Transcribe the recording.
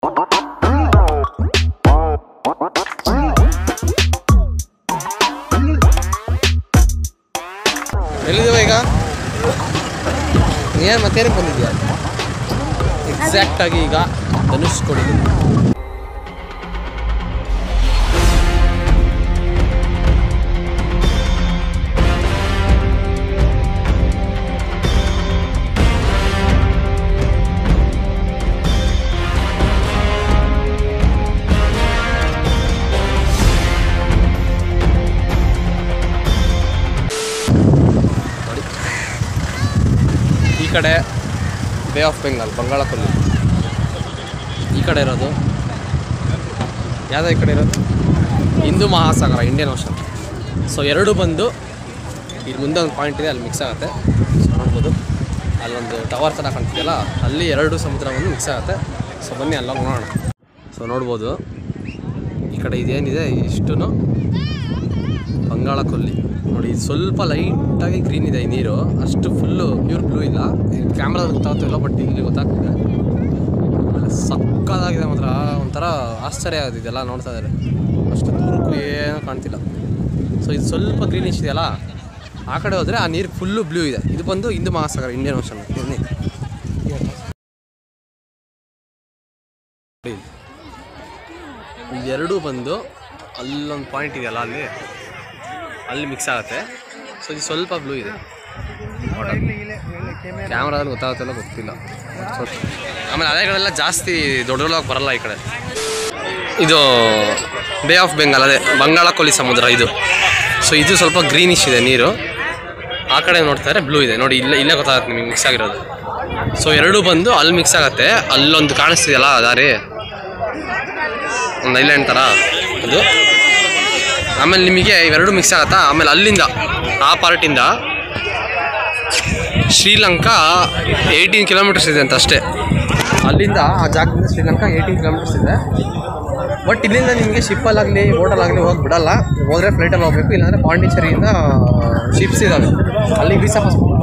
ಎಲ್ಲಿದ್ದೀವ ಈಗ ನೀನು ಮತ್ತೇನಕ್ಕೆ ಬಂದಿದ್ಯಾ ಎಕ್ಸಾಕ್ಟ್ ಆಗಿ ಈಗ ಧನುಷ್ಕೋಡಿ ನೋಡಿ ಈ ಕಡೆ ಬೇ ಆಫ್ ಬೆಂಗಾಲ್ ಬಂಗಾಳ ಕೊಲ್ಲಿ ಈ ಕಡೆ ಇರೋದು ಯಾವುದೋ ಈ ಕಡೆ ಇರೋದು Hindu Mahasagara Indian Ocean so ಎರಡು ಬಂದು ಇಲ್ಲಿ ಮುಂದೆ ಒಂದು ಪಾಯಿಂಟ್ ಇದೆ ಅಲ್ಲಿ ಮಿಕ್ಸ್ ಆಗುತ್ತೆ ಸೊ ನೋಡ್ಬೋದು ಅಲ್ಲೊಂದು ಟವರ್ ಥರ ಕಾಣ್ತಿದೆಯಲ್ಲ ಅಲ್ಲಿ ಎರಡು ಸಮುದ್ರ ಬಂದು ಮಿಕ್ಸ್ ಆಗುತ್ತೆ ಸೊ ಬನ್ನಿ ಅಲ್ಲೋಗಿ ನೋಡೋಣ ಸೊ ನೋಡ್ಬೋದು ಈ ಕಡೆ ಇದೇನಿದೆ ಇಷ್ಟು ಬಂಗಾಳ ಕೊಲ್ಲಿ ನೋಡಿ ಇದು ಸ್ವಲ್ಪ ಲೈಟಾಗಿ ಗ್ರೀನ್ ಇದೆ ಈ ನೀರು ಅಷ್ಟು ಫುಲ್ಲು ಪ್ಯೂರ್ ಬ್ಲೂ ಇಲ್ಲ ಕ್ಯಾಮ್ರಾದಲ್ಲಿ ಗೊತ್ತಾಗ್ತಿಲ್ಲ ಬಟ್ ಇಲ್ಲಿ ಗೊತ್ತಾಗ್ತಿದೆ ಆಮೇಲೆ ಸಕ್ಕದಾಗಿದೆ ಮಾತ್ರ ಒಂಥರ ಆಶ್ಚರ್ಯ ಆಗುತ್ತೆ ಇದೆಲ್ಲ ನೋಡ್ತಾ ಇದ್ದಾರೆ ಅಷ್ಟು ದೂರಕ್ಕೂ ಏನೂ ಕಾಣ್ತಿಲ್ಲ ಸೊ ಇದು ಸ್ವಲ್ಪ ಗ್ರೀನಿಶ್ ಇದೆಯಲ್ಲ ಆ ಕಡೆ ಹೋದರೆ ಆ ನೀರು ಫುಲ್ಲು ಬ್ಲೂ ಇದೆ ಇದು ಬಂದು ಹಿಂದೂ ಮಹಾಸಾಗರ ಇಂಡಿಯನ್ ಓಷನ್ ಬನ್ನಿ ಎರಡೂ ಬಂದು ಅಲ್ಲೊಂದು ಪಾಯಿಂಟ್ ಇದೆಯಲ್ಲ ಅಲ್ಲಿ ಅಲ್ಲಿ ಮಿಕ್ಸ್ ಆಗುತ್ತೆ ಸೊ ಇದು ಸ್ವಲ್ಪ ಬ್ಲೂ ಇದೆ ಕ್ಯಾಮ್ರಾದಲ್ಲಿ ಗೊತ್ತಾಗುತ್ತಲ್ಲ ಗೊತ್ತಿಲ್ಲ ಸೊ ಆಮೇಲೆ ಅಲೆಗಳೆಲ್ಲ ಜಾಸ್ತಿ ದೊಡ್ಡದಾಗಿ ಬರಲ್ಲ ಈ ಕಡೆ ಇದು ಬೇ ಆಫ್ ಬೆಂಗಾಲ್ ಅದೇ ಬಂಗಾಳ ಕೊಲ್ಲಿ ಸಮುದ್ರ ಇದು ಸೊ ಇದು ಸ್ವಲ್ಪ ಗ್ರೀನಿಶ್ ಇದೆ ನೀರು ಆ ಕಡೆ ನೋಡ್ತಾರೆ ಬ್ಲೂ ಇದೆ ನೋಡಿ ಇಲ್ಲೇ ಇಲ್ಲೇ ಗೊತ್ತಾಗುತ್ತೆ ನಿಮಗೆ ಮಿಕ್ಸ್ ಆಗಿರೋದು ಸೊ ಎರಡೂ ಬಂದು ಅಲ್ಲಿ ಮಿಕ್ಸ್ ಆಗುತ್ತೆ ಅಲ್ಲೊಂದು ಕಾಣಿಸ್ತಿದೆಯಲ್ಲ ದಾರಿ ಒಂದು ಐಲ್ಯಾಂಡ್ ಥರ ಅದು ಆಮೇಲೆ ನಿಮಗೆ ಇವೆರಡು ಮಿಕ್ಸ್ ಆಗತ್ತಾ ಆಮೇಲೆ ಅಲ್ಲಿಂದ ಆ ಪಾರ್ಟಿಂದ ಶ್ರೀಲಂಕಾ ಏಯ್ಟೀನ್ ಕಿಲೋಮೀಟರ್ಸ್ ಇದೆ ಅಂತ ಅಷ್ಟೇ ಅಲ್ಲಿಂದ ಆ ಜಾಗದಿಂದ ಶ್ರೀಲಂಕಾ ಏಯ್ಟೀನ್ ಕಿಲೋಮೀಟರ್ಸ್ ಇದೆ ಬಟ್ ಇಲ್ಲಿಂದ ನಿಮಗೆ ಶಿಪ್ಪಲ್ಲಾಗಲಿ ಬೋಟಲ್ಲಾಗಲಿ ಹೋಗಿ ಬಿಡಲ್ಲ ಹೋದರೆ ಫ್ಲೈಟಲ್ಲಿ ಹೋಗಬೇಕು ಇಲ್ಲಾಂದರೆ ಪಾಂಡಿಚೇರಿಯಿಂದ ಶಿಪ್ಸ್ ಇದ್ದಾವೆ ಅಲ್ಲಿ ವೀಸಾ ಪಾಸ್ಪೋರ್ಟ್